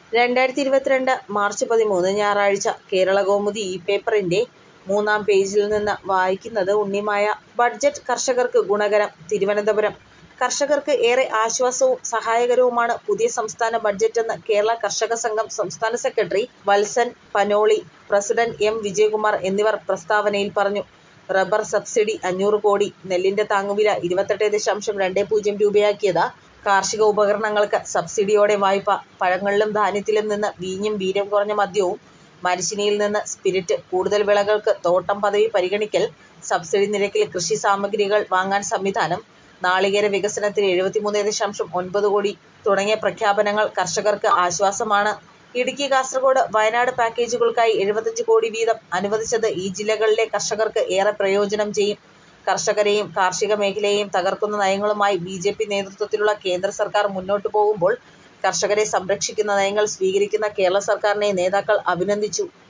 രണ്ടായിരത്തി ഇരുപത്തിരണ്ട് മാർച്ച് പതിമൂന്ന് ഞായറാഴ്ച കേരളകൗമുദി ഈ പേപ്പറിന്റെ മൂന്നാം പേജിൽ നിന്ന് വായിക്കുന്നത് ഉണ്ണിമായ. ബഡ്ജറ്റ് കർഷകർക്ക് ഗുണകരം തിരുവനന്തപുരം കർഷകർക്ക് ഏറെ ആശ്വാസവും സഹായകരവുമാണ് പുതിയ സംസ്ഥാന ബഡ്ജറ്റെന്ന് കേരള കർഷക സംഘം സംസ്ഥാന secretary Valsan Panoli, president M Vijayakumar എന്നിവർ പ്രസ്താവനയിൽ പറഞ്ഞു. റബ്ബർ സബ്സിഡി അഞ്ഞൂറ് കോടി, നെല്ലിന്റെ താങ്ങുവില ഇരുപത്തെട്ടേ ദശാംശം രണ്ടേ പൂജ്യം രൂപയാക്കിയത്, കാർഷിക ഉപകരണങ്ങൾക്ക് സബ്സിഡിയോടെ വായ്പ, പഴങ്ങളിലും ധാന്യത്തിലും നിന്ന് വീഞ്ഞും വീര്യം കുറഞ്ഞ മദ്യവും മരച്ചീനിയിൽ നിന്ന് സ്പിരിറ്റ്, കൂടുതൽ വിളകൾക്ക് തോട്ടം പദവി പരിഗണിക്കൽ, സബ്സിഡി നിരക്കിൽ കൃഷി സാമഗ്രികൾ വാങ്ങാൻ സംവിധാനം, നാളികേര വികസനത്തിന് എഴുപത്തിമൂന്നേ ദശാംശം ഒൻപത് കോടി തുടങ്ങിയ പ്രഖ്യാപനങ്ങൾ കർഷകർക്ക് ആശ്വാസമാണ്. ഇടുക്കി, കാസർകോട്, വയനാട് പാക്കേജുകൾക്കായി എഴുപത്തഞ്ച് കോടി വീതം അനുവദിച്ചത് ഈ ജില്ലകളിലെ കർഷകർക്ക് ഏറെ പ്രയോജനം ചെയ്യും. കർഷകരെയും കാർഷിക മേഖലയെയും തകർക്കുന്ന നയങ്ങളുമായി ബിജെപി നേതൃത്വത്തിലുള്ള കേന്ദ്ര സർക്കാർ മുന്നോട്ടു പോകുമ്പോൾ കർഷകരെ സംരക്ഷിക്കുന്ന നയങ്ങൾ സ്വീകരിക്കുന്ന കേരള സർക്കാരിനെ നേതാക്കൾ അഭിനന്ദിച്ചു.